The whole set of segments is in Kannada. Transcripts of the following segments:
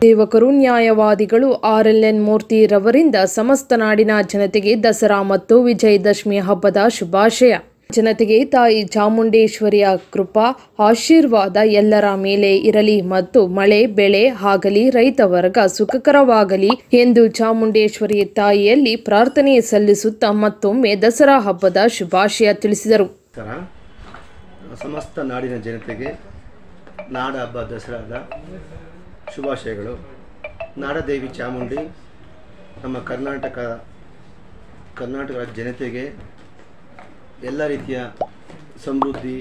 ಸೇವಕರು ನ್ಯಾಯವಾದಿಗಳು ಆರ್ಎಲ್ಎನ್ ಮೂರ್ತಿರವರಿಂದ ಸಮಸ್ತ ನಾಡಿನ ಜನತೆಗೆ ದಸರಾ ಮತ್ತು ವಿಜಯದಶಮಿ ಹಬ್ಬದ ಶುಭಾಶಯ ಜನತೆಗೆ ತಾಯಿ ಚಾಮುಂಡೇಶ್ವರಿಯ ಕೃಪಾ ಆಶೀರ್ವಾದ ಎಲ್ಲರ ಮೇಲೆ ಇರಲಿ ಮತ್ತು ಮಳೆ ಬೆಳೆ ಆಗಲಿ ರೈತ ವರ್ಗ ಸುಖಕರವಾಗಲಿ ಎಂದು ಚಾಮುಂಡೇಶ್ವರಿ ತಾಯಿಯಲ್ಲಿ ಪ್ರಾರ್ಥನೆ ಸಲ್ಲಿಸುತ್ತಾ ಮತ್ತೊಮ್ಮೆ ದಸರಾ ಹಬ್ಬದ ಶುಭಾಶಯ ತಿಳಿಸಿದರು ನಮಸ್ಕಾರ ಸಮಸ್ತ ನಾಡಿನ ಜನತೆಗೆ ನಾಡ ಹಬ್ಬ ದಸರಾದ ಶುಭಾಶಯಗಳು ನಾಡದೇವಿ ಚಾಮುಂಡಿ ನಮ್ಮ ಕರ್ನಾಟಕ ಕರ್ನಾಟಕ ರಾಜ್ಯ ಜನತೆಗೆ ಎಲ್ಲ ರೀತಿಯ ಸಮೃದ್ಧಿ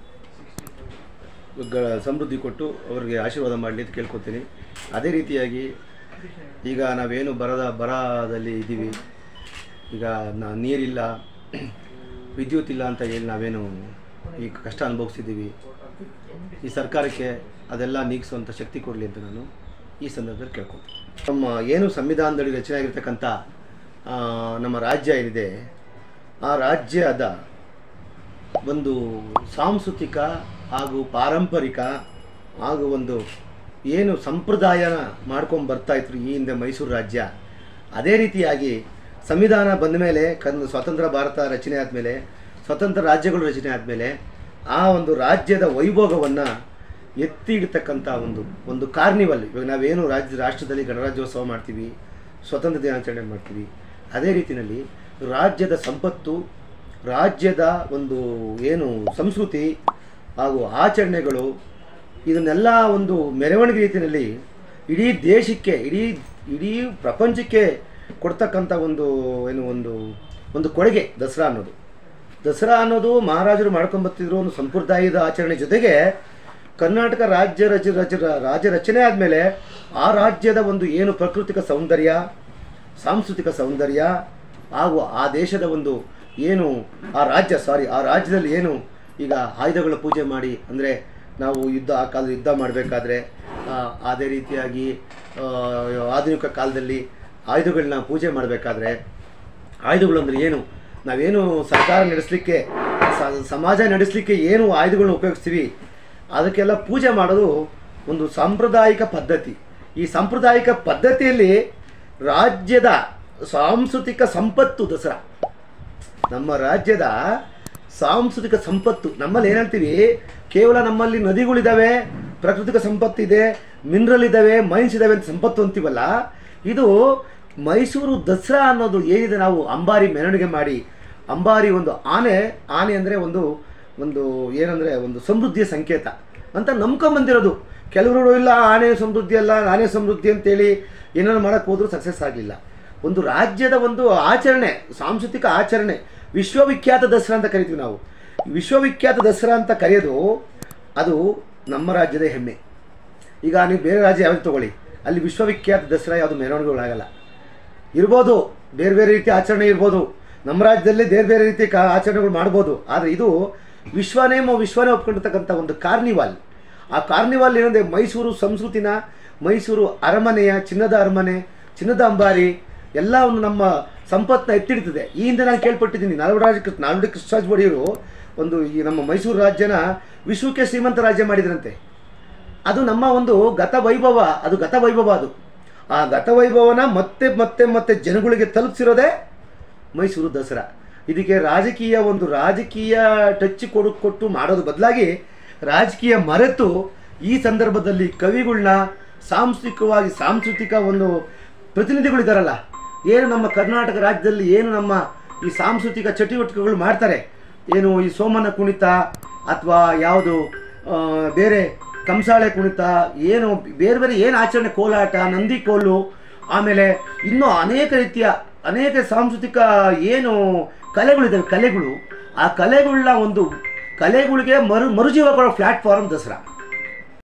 ಗಳ ಸಮೃದ್ಧಿ ಕೊಟ್ಟು ಅವರಿಗೆ ಆಶೀರ್ವಾದ ಮಾಡಲಿ ಅಂತ ಕೇಳ್ಕೊತೀನಿ ಅದೇ ರೀತಿಯಾಗಿ ಈಗ ನಾವೇನು ಬರದ ಬರದಲ್ಲಿ ಇದ್ದೀವಿ ಈಗ ನಾ ನೀರಿಲ್ಲ ವಿದ್ಯುತ್ ಇಲ್ಲ ಅಂತ ಹೇಳಿ ನಾವೇನು ಈ ಕಷ್ಟ ಅನುಭವಿಸ್ತಿದ್ದೀವಿ ಈ ಸರ್ಕಾರಕ್ಕೆ ಅದೆಲ್ಲ ನೀಗಿಸುವಂಥ ಶಕ್ತಿ ಕೊಡಲಿ ಅಂತ ನಾನು ಈ ಸಂದರ್ಭದಲ್ಲಿ ಕೇಳ್ಕೊತೀನಿ ನಮ್ಮ ಏನು ಸಂವಿಧಾನದಲ್ಲಿ ರಚನೆ ಆಗಿರ್ತಕ್ಕಂಥ ಆ, ನಮ್ಮ ರಾಜ್ಯ ಏನಿದೆ ಆ ರಾಜ್ಯದ ಒಂದು ಸಾಂಸ್ಕೃತಿಕ ಹಾಗೂ ಪಾರಂಪರಿಕ ಹಾಗೂ ಒಂದು ಏನು ಸಂಪ್ರದಾಯನ ಮಾಡ್ಕೊಂಡು ಬರ್ತಾ ಇದ್ರು ಈ ಹಿಂದೆ ಮೈಸೂರು ರಾಜ್ಯ ಅದೇ ರೀತಿಯಾಗಿ ಸಂವಿಧಾನ ಬಂದ ಮೇಲೆ ಕನ್ ಸ್ವತಂತ್ರ ಭಾರತ ರಚನೆ ಆದಮೇಲೆ ಸ್ವತಂತ್ರ ರಾಜ್ಯಗಳು ರಚನೆ ಆದಮೇಲೆ ಆ ಒಂದು ರಾಜ್ಯದ ವೈಭೋಗವನ್ನು ಎತ್ತಿ ಇಡ್ತಕ್ಕಂಥ ಒಂದು ಒಂದು ಕಾರ್ನಿವಲ್ ಇವಾಗ ನಾವೇನು ರಾಜ್ಯ ರಾಷ್ಟ್ರದಲ್ಲಿ ಗಣರಾಜ್ಯೋತ್ಸವ ಮಾಡ್ತೀವಿ ಸ್ವತಂತ್ರ ದಿನಾಚರಣೆ ಮಾಡ್ತೀವಿ ಅದೇ ರೀತಿಯಲ್ಲಿ ರಾಜ್ಯದ ಸಂಪತ್ತು ರಾಜ್ಯದ ಒಂದು ಏನು ಸಂಸ್ಕೃತಿ ಹಾಗೂ ಆಚರಣೆಗಳು ಇದನ್ನೆಲ್ಲ ಒಂದು ಮೆರವಣಿಗೆ ರೀತಿಯಲ್ಲಿ ಇಡೀ ದೇಶಕ್ಕೆ ಇಡೀ ಇಡೀ ಪ್ರಪಂಚಕ್ಕೆ ಕೊಡ್ತಕ್ಕಂಥ ಒಂದು ಏನು ಒಂದು ಒಂದು ಕೊಡುಗೆ ದಸರಾ ಅನ್ನೋದು ದಸರಾ ಅನ್ನೋದು ಮಹಾರಾಜರು ಮಾಡ್ಕೊಂಬರ್ತಿದ್ರು ಒಂದು ಸಂಪ್ರದಾಯದ ಆಚರಣೆ ಜೊತೆಗೆ ಕರ್ನಾಟಕ ರಾಜ್ಯ ರಚ ರಚ ರಾಜ್ಯ ರಚನೆ ಆದಮೇಲೆ ಆ ರಾಜ್ಯದ ಒಂದು ಏನು ಪ್ರಾಕೃತಿಕ ಸೌಂದರ್ಯ ಸಾಂಸ್ಕೃತಿಕ ಸೌಂದರ್ಯ ಹಾಗೂ ಆ ದೇಶದ ಒಂದು ಏನು ಆ ರಾಜ್ಯ ಸಾರಿ ಆ ರಾಜ್ಯದಲ್ಲಿ ಏನು ಈಗ ಆಯುಧಗಳ ಪೂಜೆ ಮಾಡಿ ಅಂದರೆ ನಾವು ಯುದ್ಧ ಆ ಕಾಲದಲ್ಲಿ ಯುದ್ಧ ಮಾಡಬೇಕಾದ್ರೆ ಅದೇ ರೀತಿಯಾಗಿ ಆ, ಆಧುನಿಕ ಕಾಲದಲ್ಲಿ ಆಯುಧಗಳನ್ನ ಪೂಜೆ ಮಾಡಬೇಕಾದ್ರೆ ಆಯುಧಗಳು ಅಂದರೆ ಏನು ನಾವೇನು ಸರ್ಕಾರ ನಡೆಸಲಿಕ್ಕೆ ಸಮಾಜ ನಡೆಸಲಿಕ್ಕೆ ಏನು ಆಯುಧಗಳನ್ನ ಉಪಯೋಗಿಸ್ತೀವಿ ಅದಕ್ಕೆಲ್ಲ ಪೂಜೆ ಮಾಡೋದು ಒಂದು ಸಾಂಪ್ರದಾಯಿಕ ಪದ್ಧತಿ ಈ ಸಾಂಪ್ರದಾಯಿಕ ಪದ್ಧತಿಯಲ್ಲಿ ರಾಜ್ಯದ ಸಾಂಸ್ಕೃತಿಕ ಸಂಪತ್ತು ದಸರಾ ನಮ್ಮ ರಾಜ್ಯದ ಸಾಂಸ್ಕೃತಿಕ ಸಂಪತ್ತು ನಮ್ಮಲ್ಲಿ ಏನು ಹೇಳ್ತೀವಿ ಕೇವಲ ನಮ್ಮಲ್ಲಿ ನದಿಗಳಿದ್ದಾವೆ ಪ್ರಾಕೃತಿಕ ಸಂಪತ್ತು ಇದೆ ಮಿನರಲ್ ಇದ್ದಾವೆ ಮೈನ್ಸ್ ಇದ್ದಾವೆ ಅಂತ ಸಂಪತ್ತು ಅಂತೀವಲ್ಲ ಇದು ಮೈಸೂರು ದಸರಾ ಅನ್ನೋದು ಏನಿದೆ ನಾವು ಅಂಬಾರಿ ಮೆರವಣಿಗೆ ಮಾಡಿ ಅಂಬಾರಿ ಒಂದು ಆನೆ ಆನೆ ಅಂದರೆ ಒಂದು ಒಂದು ಏನಂದರೆ ಒಂದು ಸಮೃದ್ಧಿಯ ಸಂಕೇತ ಅಂತ ನಂಬ್ಕೊಂಬಂದಿರೋದು ಕೆಲವರು ಇಲ್ಲ ಆನೆ ಸಮೃದ್ಧಿ ಅಲ್ಲ ಆನೆ ಸಮೃದ್ಧಿ ಅಂತೇಳಿ ಏನಾದ್ರು ಮಾಡೋಕ್ಕೆ ಹೋದ್ರೂ ಸಕ್ಸಸ್ ಆಗಲಿಲ್ಲ ಒಂದು ರಾಜ್ಯದ ಒಂದು ಆಚರಣೆ ಸಾಂಸ್ಕೃತಿಕ ಆಚರಣೆ ವಿಶ್ವವಿಖ್ಯಾತ ದಸರಾ ಅಂತ ಕರಿತೀವಿ ನಾವು ವಿಶ್ವವಿಖ್ಯಾತ ದಸರಾ ಅಂತ ಕರೆಯೋದು ಅದು ನಮ್ಮ ರಾಜ್ಯದ ಹೆಮ್ಮೆ ಈಗ ನೀವು ಬೇರೆ ರಾಜ್ಯ ಯಾವ್ದು ತಗೊಳ್ಳಿ ಅಲ್ಲಿ ವಿಶ್ವವಿಖ್ಯಾತ ದಸರಾ ಯಾವುದು ಮೆರವಣಿಗೆಗಳಾಗಲ್ಲ ಇರ್ಬೋದು ಬೇರೆ ಬೇರೆ ರೀತಿ ಆಚರಣೆ ಇರ್ಬೋದು ನಮ್ಮ ರಾಜ್ಯದಲ್ಲಿ ಬೇರೆ ಬೇರೆ ರೀತಿ ಕಾ ಆಚರಣೆಗಳು ಮಾಡ್ಬೋದು ಆದರೆ ಇದು ವಿಶ್ವನೇ ಮ- ವಿಶ್ವನೇ ಒಪ್ಕೊಂಡಿರ್ತಕ್ಕಂಥ ಒಂದು ಕಾರ್ನಿವಾಲ್ ಆ ಕಾರ್ನಿವಾಲ್ ಏನಂದರೆ ಮೈಸೂರು ಸಂಸ್ಕೃತಿನ ಮೈಸೂರು ಅರಮನೆಯ ಚಿನ್ನದ ಅರಮನೆ ಚಿನ್ನದ ಅಂಬಾರಿ ಎಲ್ಲವನ್ನು ನಮ್ಮ ಸಂಪತ್ತನ್ನ ಎತ್ತಿಡ್ತದೆ ಈ ಹಿಂದೆ ನಾನು ಕೇಳ್ಪಟ್ಟಿದ್ದೀನಿ ನಾಲ್ವರಾಜ ಕೃಷ್ಣ ನಾಲ್ವಡಿ ಕೃಷ್ಣರಾಜ ಒಡೆಯರು ಒಂದು ಈ ನಮ್ಮ ಮೈಸೂರು ರಾಜ್ಯನ ವಿಶ್ವಕ್ಕೆ ಶ್ರೀಮಂತ ರಾಜ್ಯ ಮಾಡಿದ್ರಂತೆ ಅದು ನಮ್ಮ ಒಂದು ಗತ ವೈಭವ ಅದು ಗತ ವೈಭವ ಅದು ಆ ಗತ ವೈಭವನ ಮತ್ತೆ ಮತ್ತೆ ಮತ್ತೆ ಜನಗಳಿಗೆ ತಲುಪಿಸಿರೋದೇ ಮೈಸೂರು ದಸರಾ ಇದಕ್ಕೆ ರಾಜಕೀಯ ಒಂದು ರಾಜಕೀಯ ಟಚ್ ಕೊಡು ಕೊಟ್ಟು ಮಾಡೋದು ಬದಲಾಗಿ ರಾಜಕೀಯ ಮರೆತು ಈ ಸಂದರ್ಭದಲ್ಲಿ ಕವಿಗಳನ್ನ ಸಾಂಸ್ಕೃತಿಕವಾಗಿ ಸಾಂಸ್ಕೃತಿಕ ಒಂದು ಪ್ರತಿನಿಧಿಗಳಿದ್ದಾರಲ್ಲ ಏನು ನಮ್ಮ ಕರ್ನಾಟಕ ರಾಜ್ಯದಲ್ಲಿ ಏನು ನಮ್ಮ ಈ ಸಾಂಸ್ಕೃತಿಕ ಚಟುವಟಿಕೆಗಳು ಮಾಡ್ತಾರೆ ಏನು ಈ ಸೋಮನ ಕುಣಿತ ಅಥವಾ ಯಾವುದು ಆ, ಬೇರೆ ಕಂಸಾಳೆ ಕುಣಿತ ಏನು ಬೇರೆ ಬೇರೆ ಏನು ಆಚರಣೆ ಕೋಲಾಟ ನಂದಿ ಕೋಲು ಆಮೇಲೆ ಇನ್ನೂ ಅನೇಕ ರೀತಿಯ ಅನೇಕ ಸಾಂಸ್ಕೃತಿಕ ಏನು ಕಲೆಗಳಿದ್ದಾವೆ ಕಲೆಗಳು ಆ ಕಲೆಗಳನ್ನ ಒಂದು ಕಲೆಗಳಿಗೆ ಮರು ಮರುಜೀವ ಕೊಡೋ ಪ್ಲ್ಯಾಟ್ಫಾರ್ಮ್ ದಸರಾ